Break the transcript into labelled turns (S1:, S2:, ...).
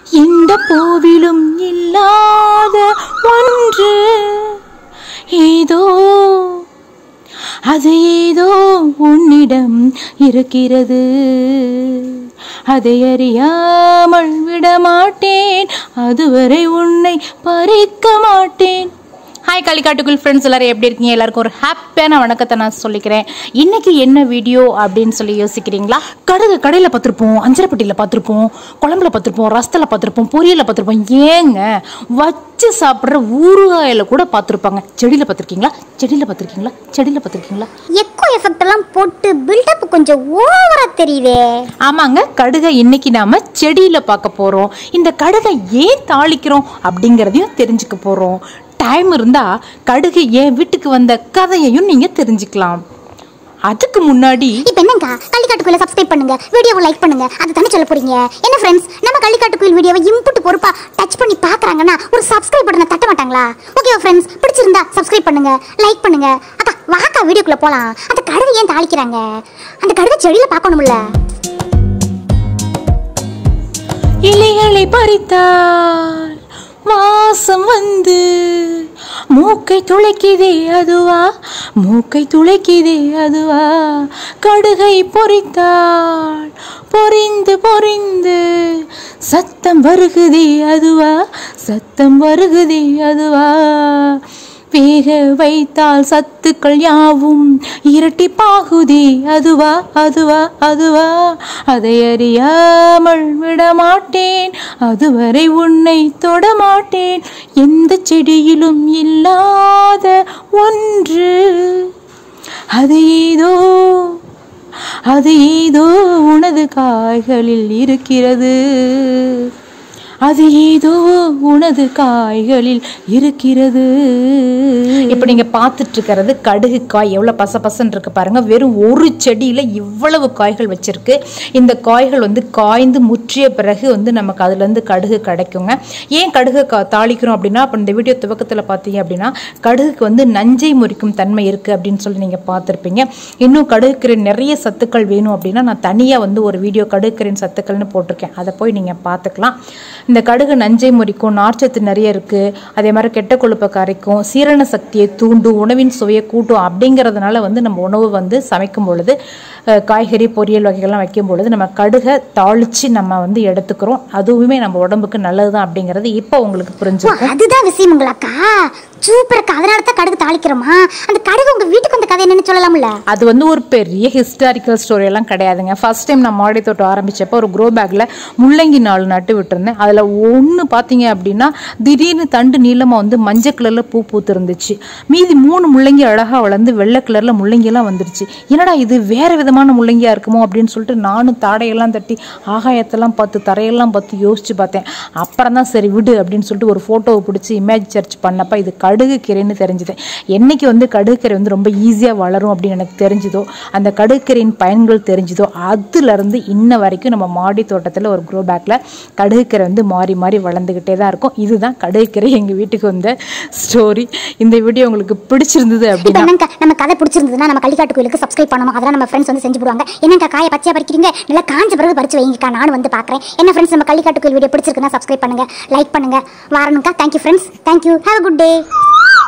S1: எந்த பூவிலும் இல்லாத ஒன்று ஏதோ அது ஏதோ உன்னிடம் இருக்கிறது அதை அறியாமல் விடமாட்டேன் அதுவரை உன்னை பறிக்க மாட்டேன் ஹாய் களிக்காட்டுக்குள் ஃப்ரெண்ட்ஸ் எல்லாரும் எப்படி இருக்கீங்க எல்லாருக்கும் ஒரு ஹாப்பியான வணக்கத்தை நான் சொல்லிக்கிறேன் இன்னைக்கு என்ன வீடியோ அப்படின்னு சொல்லி யோசிக்கிறீங்களா கடுகு கடையில் பார்த்துருப்போம் அஞ்சரைப்பட்டியில் பார்த்துருப்போம் குழம்புல பார்த்துருப்போம் ரசத்தில் பார்த்துருப்போம் பொரியலில் பார்த்துருப்போம் ஏங்க வச்சு சாப்பிட்ற ஊறுகாயில் கூட பார்த்துருப்பாங்க செடியில் பார்த்துருக்கீங்களா செடியில் பார்த்துருக்கீங்களா செடியில் பார்த்துருக்கீங்களா
S2: எக்கோ எஃபெக்ட் எல்லாம் போட்டு பில்டப் கொஞ்சம் ஓவரா தெரியுதே
S1: ஆமாங்க கடுகை இன்னைக்கு நாம செடியில பார்க்க போறோம் இந்த கடுகை ஏன் தாளிக்கிறோம் அப்படிங்கறதையும் தெரிஞ்சுக்க போறோம் டைம் இருந்தா கடுகு என் வீட்டுக்கு வந்த கதையையும் நீங்க தெரிஞ்சுக்கலாம் அதுக்கு முன்னாடி
S2: இப்போ என்னங்க கள்ளிக்காட்டுக்குள்ள சப்ஸ்கிரைப் பண்ணுங்க வீடியோவை லைக் பண்ணுங்க அது தானே சொல்ல போறீங்க என்ன ஃப்ரெண்ட்ஸ் நம்ம கள்ளிக்காட்டுக்குயில் வீடியோவை இன்புட் பொறுப்பா டச் பண்ணி பார்க்கறாங்கன்னா ஒரு சப்ஸ்கிரைப் பட்டனை தட்ட மாட்டாங்களா ஓகேவா ஃப்ரெண்ட்ஸ் பிடிச்சிருந்தா சப்ஸ்கிரைப் பண்ணுங்க லைக் பண்ணுங்க அக்கா வாக்கா வீடியோக்குள்ள போலாம் அந்த கடுகு ஏன் தாளிக்கிறாங்க அந்த கடுகு செடியில பார்க்கணும்ல
S1: இலைகளை பறித்தால் வாசம் வந்து மூக்கை துளைக்குதே அதுவா மூக்கை துளைக்குதே அதுவா கடுகை பொறித்தால் பொறிந்து பொறிந்து சத்தம் வருகுதே அதுவா சத்தம் வருகுதே அதுவா வேக வைத்தால் சத்துக்கள் யாவும் இரட்டிப்பாகுதே அதுவா அதுவா அதுவா அதை அறியாமல் விடமாட்டேன் அதுவரை உன்னை தொடமாட்டேன் எந்த செடியிலும் இல்லாத ஒன்று அது ஏதோ அது ஏதோ உனது காய்களில் இருக்கிறது அது ஏதோ உனது காய்களில் இருக்கிறது இப்போ நீங்க பார்த்துட்டு இருக்கிறது கடுகு காய் எவ்வளவு பச பசன்னு இருக்கு பாருங்க வெறும் ஒரு செடியில இவ்வளவு காய்கள் வச்சிருக்கு இந்த காய்கள் வந்து காய்ந்து முற்றிய பிறகு வந்து நமக்கு அதுல இருந்து கடுகு கிடைக்குங்க ஏன் கடுகு கா தாளிக்கிறோம் அப்படின்னா அப்போ இந்த வீடியோ துவக்கத்துல பார்த்தீங்க அப்படின்னா கடுகுக்கு வந்து நஞ்சை முறிக்கும் தன்மை இருக்கு அப்படின்னு சொல்லி நீங்க பார்த்துருப்பீங்க இன்னும் கடுகுக்கரின் நிறைய சத்துக்கள் வேணும் அப்படின்னா நான் தனியா வந்து ஒரு வீடியோ கடுகுக்கரின் சத்துக்கள்னு போட்டிருக்கேன் அதை போய் நீங்க பார்த்துக்கலாம் இந்த கடுகு நஞ்சை முறிக்கும் நார்ச்சத்து நிறைய இருக்கு அதே மாதிரி கெட்ட கொழுப்பை கரைக்கும் சீரண சக்தியை தூண்டும் உணவின் சுவையை கூட்டும் அப்படிங்கிறதுனால வந்து நம்ம உணவு வந்து சமைக்கும் பொழுது அஹ், காய்கறி பொரியல் வகைகள்லாம் வைக்கும் பொழுது நம்ம கடுகை தாளிச்சு நம்ம வந்து எடுத்துக்கிறோம் அதுவுமே நம்ம உடம்புக்கு நல்லதுதான் அப்படிங்கிறது இப்போ உங்களுக்கு
S2: ஓ
S1: புரிஞ்சுக்கும்
S2: அதுதான் விஷயமுங்களாக்கா சூப்பர் அக்கா அதனால தான் கடுகு தாளிக்கிறோமா அந்த கடுகு உங்க வீட்டுக்கு வந்த கதை என்னன்னு சொல்லலாம்ல
S1: அது வந்து ஒரு பெரிய ஹிஸ்டாரிக்கல் ஸ்டோரி எல்லாம் கிடையாதுங்க ஃபர்ஸ்ட் டைம் நான் மாடி தோட்டம் ஆரம்பிச்சப்போ ஒரு க்ரோ பேக்ல முள்ளங்கி நாலு நட்டு விட்டுருந்தேன் அதுல ஒன்று பார்த்தீங்க அப்படின்னா திடீர்னு தண்டு நீளமா வந்து மஞ்சள் கலர்ல பூ பூத்து இருந்துச்சு மீதி மூணு முள்ளங்கி அழகா வளர்ந்து வெள்ளை கலர்ல முள்ளங்கி எல்லாம் வந்துருச்சு என்னடா இது வேற விதமான முள்ளங்கியா இருக்குமோ அப்படின்னு சொல்லிட்டு நானும் தாடையெல்லாம் தட்டி ஆகாயத்தெல்லாம் பார்த்து தரையெல்லாம் பார்த்து யோசிச்சு பார்த்தேன் அப்புறம் தான் சரி விடு அப்படின்னு சொல்லிட்டு ஒரு ஃபோட்டோவை பிடிச்சி இமேஜ் சர்ச் பண்ணப்ப இது கடுகு கீரைன்னு தெரிஞ்சுது என்னைக்கு வந்து கடுகு கீரை வந்து ரொம்ப ஈஸியாக வளரும் அப்படின்னு எனக்கு தெரிஞ்சுதோ அந்த கடுகு கீரையின் பயன்கள் தெரிஞ்சுதோ அதுலேருந்து இன்ன வரைக்கும் நம்ம மாடி தோட்டத்தில் ஒரு க்ரோ பேக்கில் கடுகு கீரை வந்து மாறி மாறி வளர்ந்துக்கிட்டே தான் இருக்கும் இதுதான் கடுகு கீரை எங்கள் வீட்டுக்கு வந்த ஸ்டோரி இந்த வீடியோ உங்களுக்கு பிடிச்சிருந்தது
S2: இப்போ
S1: அப்படின்னா
S2: என்னங்க நம்ம கதை பிடிச்சிருந்ததுன்னா நம்ம கள்ளிக்காட்டு கோயிலுக்கு சப்ஸ்கிரைப் பண்ணணும் அதெல்லாம் நம்ம ஃப்ரெண்ட்ஸ் வந்து செஞ்சு போடுவாங்க என்னங்க காயை பச்சையா பறிக்கிறீங்க நல்லா காஞ்ச பிறகு பறிச்சு வைங்கக்கா நானும் வந்து பார்க்குறேன் என்ன ஃப்ரெண்ட்ஸ் நம்ம கள்ளிக்காட்டு கோயில் வீடியோ பிடிச்சிருக்குன்னா சப்ஸ்கிரைப் பண்ணுங்க லைக் பண்ணுங்க வாரணுக்கா thank you friends thank you have good day